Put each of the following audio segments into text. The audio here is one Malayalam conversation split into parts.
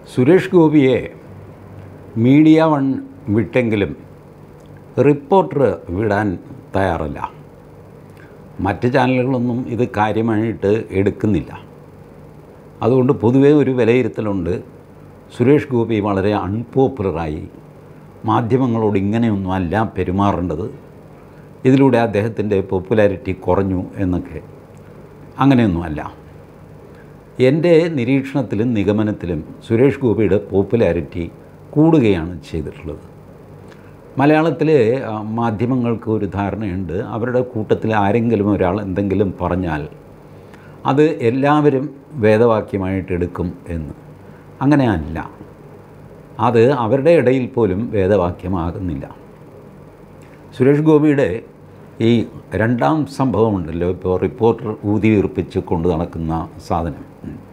സുരേഷ് ഗോപിയെ മീഡിയ വൺ വിട്ടെങ്കിലും റിപ്പോർട്ടർ വിടാൻ തയ്യാറല്ല മറ്റ് ചാനലുകളൊന്നും ഇത് കാര്യമായിട്ട് എടുക്കുന്നില്ല അതുകൊണ്ട് പൊതുവേ ഒരു വിലയിരുത്തലുണ്ട് സുരേഷ് ഗോപി വളരെ അൺപോപ്പുലറായി മാധ്യമങ്ങളോട് ഇങ്ങനെയൊന്നും അല്ല പെരുമാറേണ്ടത് ഇതിലൂടെ അദ്ദേഹത്തിൻ്റെ പോപ്പുലാരിറ്റി കുറഞ്ഞു എന്നൊക്കെ അങ്ങനെയൊന്നുമല്ല എൻ്റെ നിരീക്ഷണത്തിലും നിഗമനത്തിലും സുരേഷ് ഗോപിയുടെ പോപ്പുലാരിറ്റി കൂടുകയാണ് ചെയ്തിട്ടുള്ളത് മലയാളത്തിലെ ആ, മാധ്യമങ്ങൾക്ക് ഒരു ധാരണയുണ്ട് അവരുടെ കൂട്ടത്തിൽ ആരെങ്കിലും ഒരാൾ എന്തെങ്കിലും പറഞ്ഞാൽ അത് എല്ലാവരും വേദവാക്യമായിട്ട് എടുക്കും എന്ന് അങ്ങനെയല്ല അത് അവരുടെ ഇടയിൽ പോലും വേദവാക്യമാകുന്നില്ല സുരേഷ് ഗോപിയുടെ ഈ രണ്ടാം സംഭവമുണ്ടല്ലോ ഇപ്പോൾ റിപ്പോർട്ടർ ഊതി വീർപ്പിച്ച് കൊണ്ട് നടക്കുന്ന സാധനം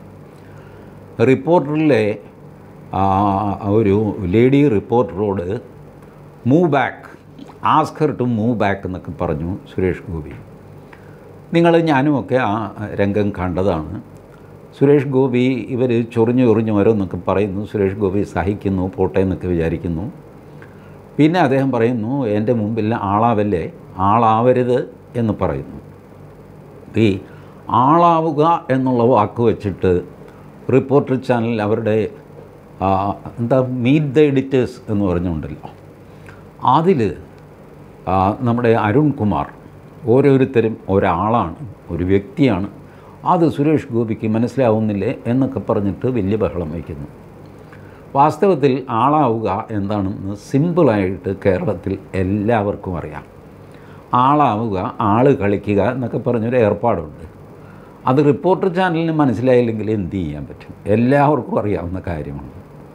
റിപ്പോർട്ടറിലെ ആ, ഒരു ലേഡി റിപ്പോർട്ടറോട് move back asked her to move back എന്നൊക്കെ പറഞ്ഞു സുരേഷ് ഗോപി നിങ്ങൾ ഞാനുമൊക്കെ ആ രംഗം കണ്ടതാണ് സുരേഷ് ഗോപി ഇവർ ചൊറിഞ്ഞു ചൊറിഞ്ഞ് ഓരോന്നൊക്കെ പറയുന്നു സുരേഷ് ഗോപി സഹിക്കുന്നു പോട്ടെ എന്നൊക്കെ വിചാരിക്കുന്നു പിന്നെ അദ്ദേഹം പറയുന്നു എൻ്റെ മുമ്പിൽ ആളാവല്ലേ ആളാവരുത് എന്ന് പറയുന്നു ഈ ആളാവുക എന്നുള്ള വാക്ക് വെച്ചിട്ട് റിപ്പോർട്ടർ ചാനൽ അവരുടെ ആ, എന്താ മീറ്റ് ദ എഡിറ്റേഴ്സ് എന്ന് പറഞ്ഞുകൊണ്ടല്ലോ അതിൽ നമ്മുടെ അരുൺ കുമാർ ഓരോരുത്തരും ഒരാളാണ് ഒരു വ്യക്തിയാണ് അത് സുരേഷ് ഗോപിക്ക് മനസ്സിലാവുന്നില്ലേ എന്നൊക്കെ പറഞ്ഞിട്ട് വലിയ ബഹളം വയ്ക്കുന്നു വാസ്തവത്തിൽ ആളാവുക എന്താണെന്ന് സിമ്പിളായിട്ട് കേരളത്തിൽ എല്ലാവർക്കും അറിയാം ആളാവുക ആൾ കളിക്കുക എന്നൊക്കെ പറഞ്ഞൊരു ഏർപ്പാടുണ്ട് അത് റിപ്പോർട്ടർ ചാനലിന് മനസ്സിലായില്ലെങ്കിൽ എന്ത് ചെയ്യാൻ പറ്റും എല്ലാവർക്കും അറിയാവുന്ന കാര്യമാണ്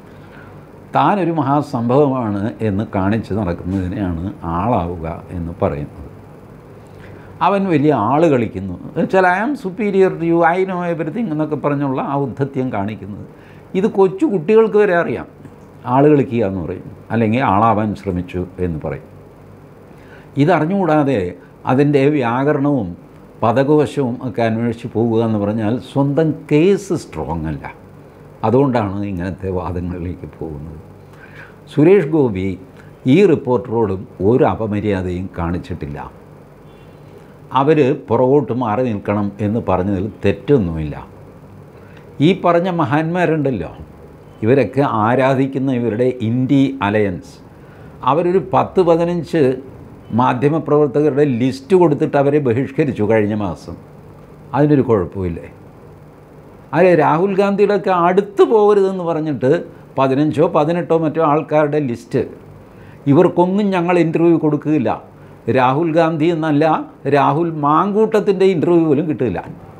താനൊരു മഹാസംഭവമാണ് എന്ന് കാണിച്ച് നടക്കുന്നതിനെയാണ് ആളാവുക എന്ന് പറയുന്നത് അവൻ വലിയ ആൾ കളിക്കുന്നു വെച്ചാൽ I am superior to you I know everything എന്നൊക്കെ പറഞ്ഞുള്ള ആ ഉദ്ധത്യം കാണിക്കുന്നത് ഇത് കൊച്ചു കുട്ടികൾക്ക് വരെ അറിയാം ആൾ കളിക്കുക എന്ന് പറയും അല്ലെങ്കിൽ ആളാവാൻ ശ്രമിച്ചു എന്ന് പറയും ഇതറിഞ്ഞുകൂടാതെ അതിൻ്റെ വ്യാകരണവും പദകവശവും ഒക്കെ അന്വേഷിച്ച് പോകുക എന്ന് പറഞ്ഞാൽ സ്വന്തം കേസ് സ്ട്രോങ് അല്ല അതുകൊണ്ടാണ് ഇങ്ങനത്തെ വാദങ്ങളിലേക്ക് പോകുന്നത് സുരേഷ് ഗോപി ഈ റിപ്പോർട്ടറോടും ഒരു അപമര്യാദയും കാണിച്ചിട്ടില്ല അവർ പുറകോട്ട് മാറി നിൽക്കണം എന്ന് പറഞ്ഞതിൽ തെറ്റൊന്നുമില്ല ഈ പറഞ്ഞ മഹാന്മാരുണ്ടല്ലോ ഇവരൊക്കെ ആരാധിക്കുന്ന ഇവരുടെ ഇന്ത്യ അലയൻസ് അവരൊരു പത്ത് പതിനഞ്ച് മാധ്യമപ്രവർത്തകരുടെ ലിസ്റ്റ് കൊടുത്തിട്ട് അവരെ ബഹിഷ്കരിച്ചു കഴിഞ്ഞ മാസം അതിനൊരു കുഴപ്പമില്ലേ അതെ രാഹുൽ ഗാന്ധിയുടെ ഒക്കെ അടുത്ത് പോകരുതെന്ന് പറഞ്ഞിട്ട് പതിനഞ്ചോ പതിനെട്ടോ മറ്റോ ആൾക്കാരുടെ ലിസ്റ്റ് ഇവർക്കൊന്നും ഞങ്ങൾ ഇൻ്റർവ്യൂ കൊടുക്കുകയില്ല രാഹുൽ ഗാന്ധി എന്നല്ല രാഹുൽ മാങ്കൂട്ടത്തിൻ്റെ ഇൻ്റർവ്യൂ പോലും കിട്ടില്ല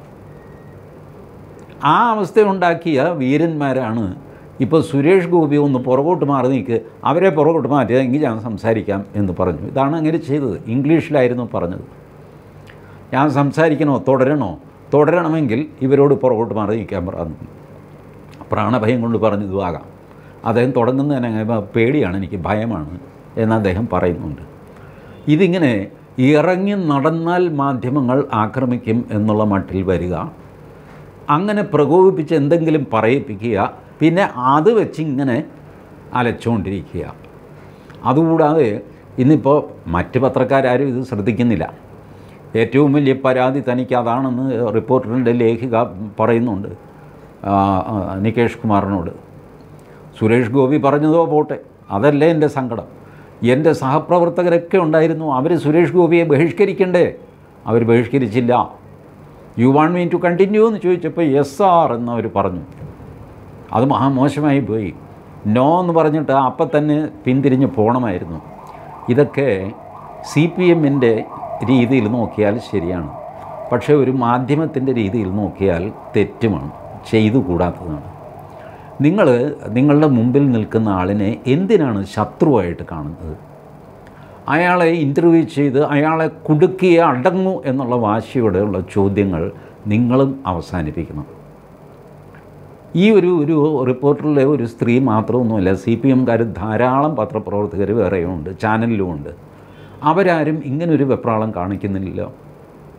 ആ അവസ്ഥയുണ്ടാക്കിയ വീരന്മാരാണ് ഇപ്പോൾ സുരേഷ് ഗോപി ഒന്ന് പുറകോട്ട് മാറി നിൽക്ക് അവരെ പുറകോട്ട് മാറ്റിയതെങ്കിൽ ഞാൻ സംസാരിക്കാം എന്ന് പറഞ്ഞു ഇതാണ് അങ്ങനെ ചെയ്തത് ഇംഗ്ലീഷിലായിരുന്നു പറഞ്ഞത് ഞാൻ സംസാരിക്കണോ തുടരണോ തുടരണമെങ്കിൽ ഇവരോട് പുറകോട്ട് മാറി നിൽക്കാൻ പറഞ്ഞു പ്രാണഭയം കൊണ്ട് പറഞ്ഞതുമാകാം അദ്ദേഹം തുടങ്ങുന്നതിന് അങ്ങ് പേടിയാണ് എനിക്ക് ഭയമാണ് എന്ന് അദ്ദേഹം പറയുന്നുണ്ട് ഇതിങ്ങനെ ഇറങ്ങി നടന്നാൽ മാധ്യമങ്ങൾ ആക്രമിക്കും എന്നുള്ള മട്ടിൽ വരിക അങ്ങനെ പ്രകോപിപ്പിച്ച് എന്തെങ്കിലും പറയിപ്പിക്കുക പിന്നെ അത് വെച്ച് ഇങ്ങനെ അലച്ചുകൊണ്ടിരിക്കുക അതുകൂടാതെ ഇന്നിപ്പോൾ മറ്റ് പത്രക്കാരും ഇത് ശ്രദ്ധിക്കുന്നില്ല ഏറ്റവും വലിയ പരാതി തനിക്ക് അതാണെന്ന് റിപ്പോർട്ടറിൻ്റെ ലേഖിക പറയുന്നുണ്ട് ആ, ആ, നികേഷ് കുമാറിനോട് സുരേഷ് ഗോപി പറഞ്ഞതോ പോട്ടെ അതല്ലേ എൻ്റെ സങ്കടം എൻ്റെ സഹപ്രവർത്തകരൊക്കെ ഉണ്ടായിരുന്നു അവർ സുരേഷ് ഗോപിയെ ബഹിഷ്കരിക്കണ്ടേ അവർ ബഹിഷ്കരിച്ചില്ല you want mean to continue എന്ന് ചോദിച്ചപ്പോൾ യെസ് ആർ എന്നവർ പറഞ്ഞു അത് മഹാമോശമായി പോയി നോ എന്ന് പറഞ്ഞിട്ട് അപ്പം തന്നെ പിന്തിരിഞ്ഞ് പോകണമായിരുന്നു ഇതൊക്കെ സി പി എമ്മിൻ്റെ രീതിയിൽ നോക്കിയാൽ ശരിയാണ് പക്ഷേ ഒരു മാധ്യമത്തിൻ്റെ രീതിയിൽ നോക്കിയാൽ തെറ്റുമാണ് ചെയ്തു കൂടാത്തതാണ് നിങ്ങൾ നിങ്ങളുടെ മുമ്പിൽ നിൽക്കുന്ന ആളിനെ എന്തിനാണ് ശത്രുവായിട്ട് കാണുന്നത് അയാളെ ഇൻ്റർവ്യൂ ചെയ്ത് അയാളെ കുടുക്കിയെ അടങ്ങൂ എന്നുള്ള വാശിയോടെയുള്ള ചോദ്യങ്ങൾ നിങ്ങളും അവസാനിപ്പിക്കണം ഈ ഒരു ഒരു റിപ്പോർട്ടറിലെ ഒരു സ്ത്രീ മാത്രമൊന്നുമല്ല സി പി എംകാർ ധാരാളം പത്രപ്രവർത്തകർ വേറെയുമുണ്ട് ചാനലിലുമുണ്ട് അവരാരും ഇങ്ങനൊരു വെപ്രാളം കാണിക്കുന്നില്ലല്ലോ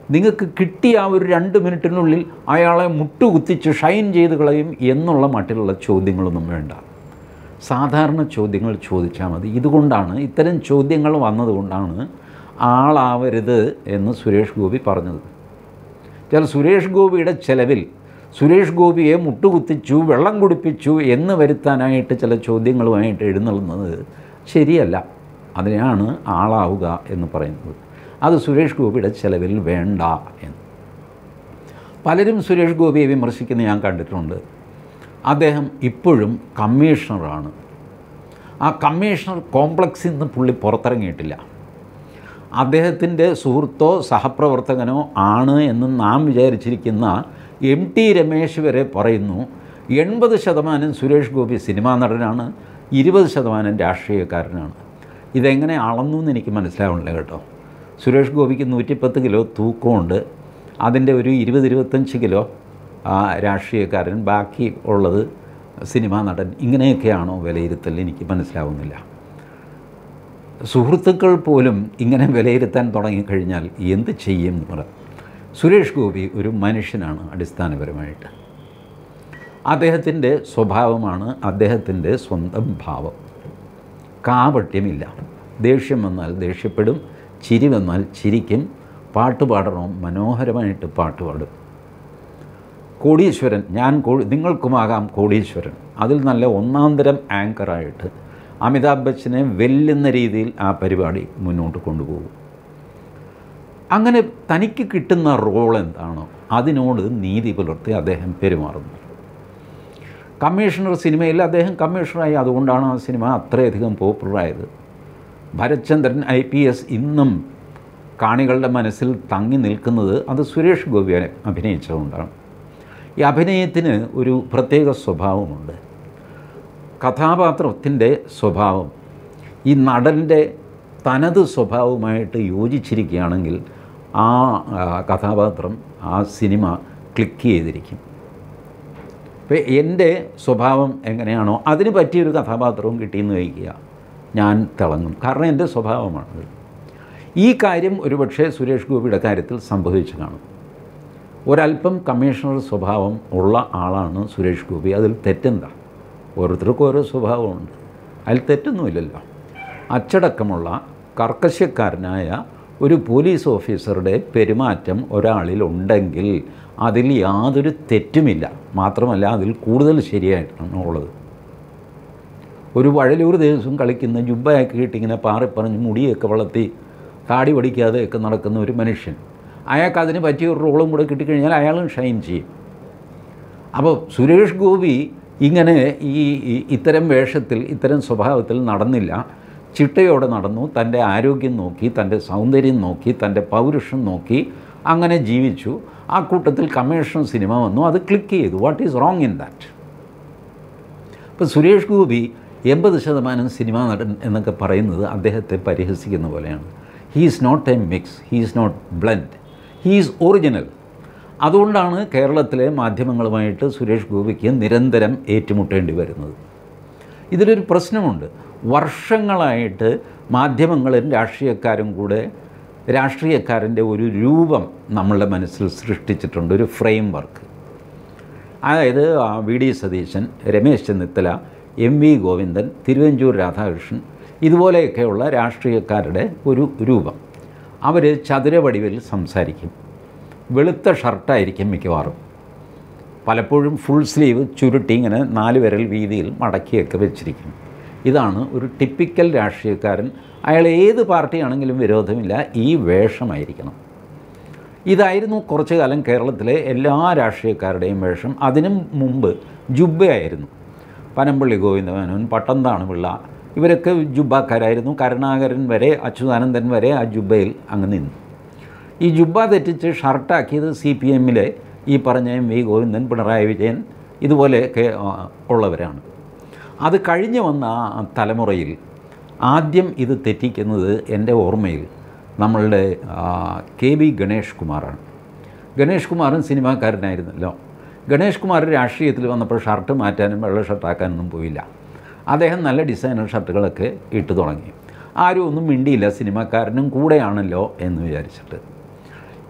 നിങ്ങൾക്ക് കിട്ടിയ ആ ഒരു രണ്ട് മിനിറ്റിനുള്ളിൽ അയാളെ മുട്ടുകുത്തിച്ച് ഷൈൻ ചെയ്ത് കളയും എന്നുള്ള മട്ടിലുള്ള ചോദ്യങ്ങളൊന്നും വേണ്ട സാധാരണ ചോദ്യങ്ങൾ ചോദിച്ചാൽ മതി ഇതുകൊണ്ടാണ് ഇത്തരം ചോദ്യങ്ങൾ വന്നതുകൊണ്ടാണ് ആളാവരുത് എന്ന് സുരേഷ് ഗോപി പറഞ്ഞത് ചില സുരേഷ് ഗോപിയുടെ ചെലവിൽ സുരേഷ് ഗോപിയെ മുട്ടുകുത്തിച്ചു വെള്ളം കുടിപ്പിച്ചു എന്ന് വരുത്താനായിട്ട് ചില ചോദ്യങ്ങളുമായിട്ട് എഴുന്നള്ളുന്നത് ശരിയല്ല അതിനെയാണ് ആളാവുക എന്ന് പറയുന്നത് അത് സുരേഷ് ഗോപിയുടെ ചെലവിൽ വേണ്ട എന്ന് പലരും സുരേഷ് ഗോപിയെ വിമർശിക്കുന്ന ഞാൻ കണ്ടിട്ടുണ്ട് അദ്ദേഹം ഇപ്പോഴും കമ്മീഷണറാണ് ആ കമ്മീഷണർ കോംപ്ലക്സിൽ നിന്ന് പുള്ളി പുറത്തിറങ്ങിയിട്ടില്ല അദ്ദേഹത്തിൻ്റെ സുഹൃത്തോ സഹപ്രവർത്തകനോ ആണ് എന്ന് നാം വിചാരിച്ചിരിക്കുന്ന എം ടി രമേശ് വരെ പറയുന്നു എൺപത് ശതമാനം സുരേഷ് ഗോപി സിനിമാ നടനാണ് ഇരുപത് ശതമാനം രാഷ്ട്രീയക്കാരനാണ് ഇതെങ്ങനെ അളന്നു എന്ന് എനിക്ക് മനസ്സിലാവണില്ല കേട്ടോ സുരേഷ് ഗോപിക്ക് നൂറ്റിപ്പത്ത് കിലോ തൂക്കമുണ്ട് അതിൻ്റെ ഒരു ഇരുപത് ഇരുപത്തഞ്ച് കിലോ ആ, രാഷ്ട്രീയക്കാരൻ ബാക്കി ഉള്ളത് സിനിമാ നടൻ ഇങ്ങനെയൊക്കെയാണോ വിലയിരുത്തൽ എനിക്ക് മനസ്സിലാവുന്നില്ല സുഹൃത്തുക്കൾ പോലും ഇങ്ങനെ വിലയിരുത്താൻ തുടങ്ങിക്കഴിഞ്ഞാൽ എന്ത് ചെയ്യും എന്ന് പറ സുരേഷ് ഗോപി ഒരു മനുഷ്യനാണ് അടിസ്ഥാനപരമായിട്ട് അദ്ദേഹത്തിൻ്റെ സ്വഭാവമാണ് അദ്ദേഹത്തിൻ്റെ സ്വന്തം ഭാവം കാപട്യമില്ല ദേഷ്യം വന്നാൽ ദേഷ്യപ്പെടും ചിരി വന്നാൽ ചിരിക്കും പാട്ട് പാടണം മനോഹരമായിട്ട് പാട്ട് പാടും കോടീശ്വരൻ ഞാൻ കോ നിങ്ങൾക്കുമാകാം കോടീശ്വരൻ അതിൽ നല്ല ഒന്നാം തരം ആങ്കറായിട്ട് അമിതാഭ് ബച്ചനെ വെല്ലുന്ന രീതിയിൽ ആ പരിപാടി മുന്നോട്ട് കൊണ്ടുപോകും അങ്ങനെ തനിക്ക് കിട്ടുന്ന റോൾ എന്താണോ അതിനോട് നീതി പുലർത്തി അദ്ദേഹം പെരുമാറുന്നു കമ്മീഷണർ സിനിമയിൽ അദ്ദേഹം കമ്മീഷണറായി അതുകൊണ്ടാണ് ആ സിനിമ അത്രയധികം പോപ്പുലറായത് ഭരത്ചന്ദ്രൻ ഐ പി എസ് ഇന്നും കാണികളുടെ മനസ്സിൽ തങ്ങി നിൽക്കുന്നത് അത് സുരേഷ് ഗോപി അഭിനയിച്ചതുകൊണ്ടാണ് ഈ അഭിനയത്തിന് ഒരു പ്രത്യേക സ്വഭാവമുണ്ട് കഥാപാത്രത്തിൻ്റെ സ്വഭാവം ഈ നടൻ്റെ തനത് സ്വഭാവവുമായിട്ട് യോജിച്ചിരിക്കുകയാണെങ്കിൽ ആ ആ, കഥാപാത്രം ആ സിനിമ ക്ലിക്ക് ചെയ്തിരിക്കും ഇപ്പോൾ എൻ്റെ സ്വഭാവം എങ്ങനെയാണോ അതിന് പറ്റിയൊരു കഥാപാത്രവും കിട്ടിയെന്ന് വയ്ക്കുക ഞാൻ തിളങ്ങും കാരണം എൻ്റെ സ്വഭാവമാണത് ഈ കാര്യം ഒരുപക്ഷെ സുരേഷ് ഗോപിയുടെ കാര്യത്തിൽ സംഭവിച്ചു കാണും ഒരല്പം കമ്മീഷണർ സ്വഭാവം ഉള്ള ആളാണ് സുരേഷ് ഗോപി അതിൽ തെറ്റെന്താ ഓരോരുത്തർക്കും ഓരോ സ്വഭാവമുണ്ട് അതിൽ തെറ്റൊന്നുമില്ലല്ലോ അച്ചടക്കമുള്ള കർക്കശക്കാരനായ ഒരു പോലീസ് ഓഫീസറുടെ പെരുമാറ്റം ഒരാളിൽ ഉണ്ടെങ്കിൽ അതിൽ യാതൊരു തെറ്റുമില്ല മാത്രമല്ല അതിൽ കൂടുതൽ ശരിയായിട്ടാണ് ഉള്ളത് ഒരു വഴലൂർ ദിവസം കളിക്കുന്ന ജുബ്ബയൊക്കെ ഇട്ടിങ്ങനെ പാറിപ്പറഞ്ഞ് മുടിയൊക്കെ വളർത്തി താടി പഠിക്കാതെയൊക്കെ നടക്കുന്ന ഒരു മനുഷ്യൻ അയാൾക്ക് അതിന് പറ്റിയ ഒരു റോളും കൂടെ കിട്ടിക്കഴിഞ്ഞാൽ അയാളും ഷൈൻ ചെയ്യും അപ്പോൾ സുരേഷ് ഗോപി ഇങ്ങനെ ഈ ഈ- ഇത്തരം വേഷത്തിൽ ഇത്തരം സ്വഭാവത്തിൽ നടന്നില്ല ചിട്ടയോടെ നടന്നു തൻ്റെ ആരോഗ്യം നോക്കി തൻ്റെ സൗന്ദര്യം നോക്കി തൻ്റെ പൗരുഷം നോക്കി അങ്ങനെ ജീവിച്ചു ആ കൂട്ടത്തിൽ കമ്മീഷൻ സിനിമ വന്നു അത് ക്ലിക്ക് ചെയ്തു what is wrong in that ഇപ്പോൾ സുരേഷ് ഗോപി എൺപത് ശതമാനം സിനിമാ നടൻ എന്നൊക്കെ പറയുന്നത് അദ്ദേഹത്തെ പരിഹസിക്കുന്ന പോലെയാണ് he is not a mix he is not bland he is original അതുകൊണ്ടാണ് കേരളത്തിലെ മാധ്യമങ്ങളുമായിട്ട് സുരേഷ് ഗോപിക്ക് നിരന്തരം ഏറ്റുമുട്ടേണ്ടി വരുന്നത് ഇതിലൊരു പ്രശ്നമുണ്ട് വർഷങ്ങളായിട്ട് മാധ്യമങ്ങളും രാഷ്ട്രീയക്കാരും കൂടെ രാഷ്ട്രീയക്കാരൻ്റെ ഒരു രൂപം നമ്മളുടെ മനസ്സിൽ സൃഷ്ടിച്ചിട്ടുണ്ട് ഒരു ഫ്രെയിം വർക്ക് അതായത് ആ, V D Satheesan Ramesh Chennithala M V Govindan Thiruvanchoor Radhakrishnan ഇതുപോലെയൊക്കെയുള്ള രാഷ്ട്രീയക്കാരുടെ ഒരു രൂപം അവർ ചതുരവടിവിൽ സംസാരിക്കും വെളുത്ത ഷർട്ടായിരിക്കും മിക്കവാറും പലപ്പോഴും ഫുൾ സ്ലീവ് ചുരുട്ടി ഇങ്ങനെ നാല് വിരൽ വീതിയിൽ മടക്കിയൊക്കെ വെച്ചിരിക്കും ഇതാണ് ഒരു ടിപ്പിക്കൽ രാഷ്ട്രീയക്കാരൻ അയാൾ ഏത് പാർട്ടിയാണെങ്കിലും വിരോധമില്ല ഈ വേഷമായിരിക്കണം ഇതായിരുന്നു കുറച്ചു കാലം കേരളത്തിലെ എല്ലാ രാഷ്ട്രീയക്കാരുടെയും വേഷം അതിനും മുമ്പ് ജുബ്ബയായിരുന്നു പനമ്പള്ളി ഗോവിന്ദമേനോൻ പട്ടംതാണ് പിള്ള ഇവരൊക്കെ ജുബ്ബക്കാരായിരുന്നു കരുണാകരൻ വരെ അച്യുതാനന്ദൻ വരെ ആ ജുബ്ബയിൽ അങ്ങ് നിന്നു ഈ ജുബ്ബ തെറ്റിച്ച് ഷർട്ടാക്കിയത് സി പി എമ്മിലെ ഈ പറഞ്ഞ എം വി ഗോവിന്ദൻ പിണറായി വിജയൻ ഇതുപോലെയൊക്കെ ആ, ഉള്ളവരാണ് അത് കഴിഞ്ഞ് വന്ന ആ തലമുറയിൽ ആദ്യം ഇത് തെറ്റിക്കുന്നത് എൻ്റെ ഓർമ്മയിൽ നമ്മളുടെ ആ, കെ ബി ഗണേഷ് കുമാറാണ് ഗണേഷ് കുമാറും സിനിമാക്കാരനായിരുന്നല്ലോ ഗണേഷ് കുമാർ രാഷ്ട്രീയത്തിൽ വന്നപ്പോൾ ഷർട്ട് മാറ്റാനും വെള്ള ഷർട്ടാക്കാനൊന്നും പോയില്ല അദ്ദേഹം നല്ല ഡിസൈനർ ഷർട്ടുകളൊക്കെ ഇട്ട് തുടങ്ങി ആരും ഒന്നും മിണ്ടിയില്ല സിനിമാക്കാരനും കൂടെയാണല്ലോ എന്ന് വിചാരിച്ചിട്ട്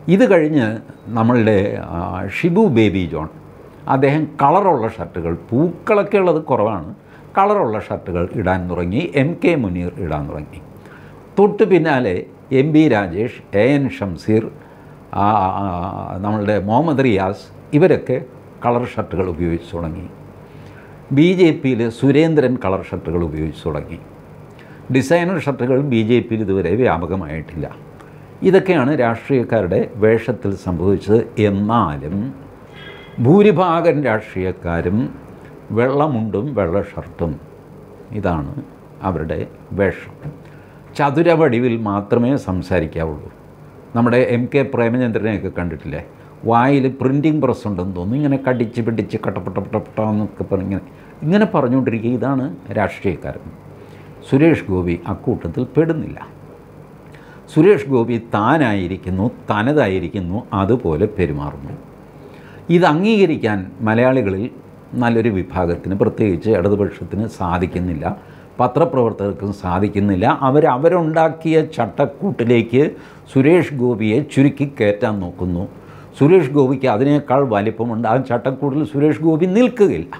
ഇത് കഴിഞ്ഞ് നമ്മളുടെ ആ, ഷിബു ബേബി ജോൺ അദ്ദേഹം കളറുള്ള ഷർട്ടുകൾ പൂക്കളൊക്കെ ഉള്ളത് കുറവാണ് കളറുള്ള ഷർട്ടുകൾ ഇടാൻ തുടങ്ങി എം കെ മുനീർ ഇടാൻ തുടങ്ങി തൊട്ട് പിന്നാലെ M B Rajesh A N Shamseer ആ, ആ, നമ്മളുടെ മുഹമ്മദ് റിയാസ് ഇവരൊക്കെ കളർ ഷർട്ടുകൾ ഉപയോഗിച്ച് തുടങ്ങി ബി ജെ പിയിൽ സുരേന്ദ്രൻ കളർ ഷർട്ടുകൾ ഉപയോഗിച്ച് തുടങ്ങി ഡിസൈനർ ഷർട്ടുകൾ ബി ജെ പിയിൽ ഇതുവരെ വ്യാപകമായിട്ടില്ല ഇതൊക്കെയാണ് രാഷ്ട്രീയക്കാരുടെ വേഷത്തിൽ സംഭവിച്ചത് എന്നാലും ഭൂരിഭാഗം രാഷ്ട്രീയക്കാരും വെള്ളമുണ്ടും വെള്ള ഷർട്ടും ഇതാണ് അവരുടെ വേഷം ചതുരവടിവിൽ മാത്രമേ സംസാരിക്കാവുള്ളൂ നമ്മുടെ എം കെ പ്രേമചന്ദ്രനെയൊക്കെ കണ്ടിട്ടില്ലേ വായിൽ പ്രിൻറ്റിങ് പ്രസ് ഉണ്ടെന്ന് തോന്നുന്നു ഇങ്ങനെ കടിച്ച് പിടിച്ച് കട്ടപ്പെട്ടപ്പെട്ടപ്പെട്ടെന്നൊക്കെ പറഞ്ഞ് ഇങ്ങനെ ഇങ്ങനെ പറഞ്ഞുകൊണ്ടിരിക്കുക ഇതാണ് രാഷ്ട്രീയക്കാരൻ സുരേഷ് ഗോപി അക്കൂട്ടത്തിൽ പെടുന്നില്ല സുരേഷ് ഗോപി താനായിരിക്കുന്നു തനതായിരിക്കുന്നു അതുപോലെ പെരുമാറുന്നു ഇത് അംഗീകരിക്കാൻ മലയാളികളിൽ നല്ലൊരു വിഭാഗത്തിന് പ്രത്യേകിച്ച് ഇടതുപക്ഷത്തിന് സാധിക്കുന്നില്ല പത്രപ്രവർത്തകർക്കും സാധിക്കുന്നില്ല അവർ അവരുണ്ടാക്കിയ ചട്ടക്കൂട്ടിലേക്ക് സുരേഷ് ഗോപിയെ ചുരുക്കി കയറ്റാൻ നോക്കുന്നു സുരേഷ് ഗോപിക്ക് അതിനേക്കാൾ വലിപ്പമുണ്ട് ആ ചട്ടക്കൂട്ടിൽ സുരേഷ് ഗോപി നിൽക്കുകയില്ല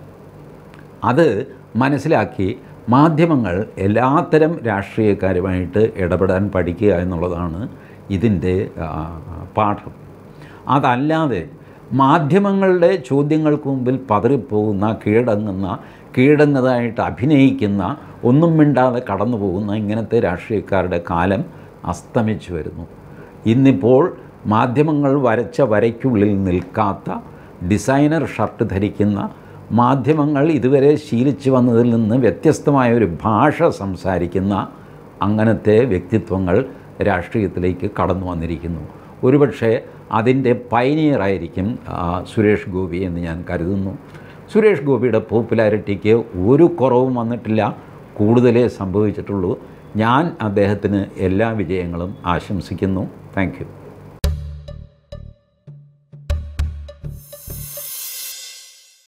അത് മനസ്സിലാക്കി മാധ്യമങ്ങൾ എല്ലാത്തരം രാഷ്ട്രീയക്കാരുമായിട്ട് ഇടപെടാൻ പഠിക്കുക എന്നുള്ളതാണ് ഇതിൻ്റെ ആ, പാഠം അതല്ലാതെ മാധ്യമങ്ങളുടെ ചോദ്യങ്ങൾക്ക് മുമ്പിൽ പതറിപ്പോകുന്ന കീഴടങ്ങുന്ന കീഴടങ്ങുന്നതായിട്ട് അഭിനയിക്കുന്ന ഒന്നും മിണ്ടാതെ കടന്നു പോകുന്ന ഇങ്ങനത്തെ രാഷ്ട്രീയക്കാരുടെ കാലം അസ്തമിച്ചു വരുന്നു ഇന്നിപ്പോൾ മാധ്യമങ്ങൾ വരച്ച വരയ്ക്കുള്ളിൽ നിൽക്കാത്ത ഡിസൈനർ ഷർട്ട് ധരിക്കുന്ന മാധ്യമങ്ങൾ ഇതുവരെ ശീലിച്ചു വന്നതിൽ നിന്ന് വ്യത്യസ്തമായ ഒരു ഭാഷ സംസാരിക്കുന്ന അങ്ങനത്തെ വ്യക്തിത്വങ്ങൾ രാഷ്ട്രീയത്തിലേക്ക് കടന്നു വന്നിരിക്കുന്നു ഒരുപക്ഷെ അതിൻ്റെ പൈനിയറായിരിക്കും ആ, സുരേഷ് ഗോപി എന്ന് ഞാൻ കരുതുന്നു സുരേഷ് ഗോപിയുടെ പോപ്പുലാരിറ്റിക്ക് ഒരു കുറവും വന്നിട്ടില്ല കൂടുതലേ സംഭവിച്ചിട്ടുള്ളൂ ഞാൻ അദ്ദേഹത്തിന് എല്ലാ വിജയങ്ങളും ആശംസിക്കുന്നു താങ്ക് യു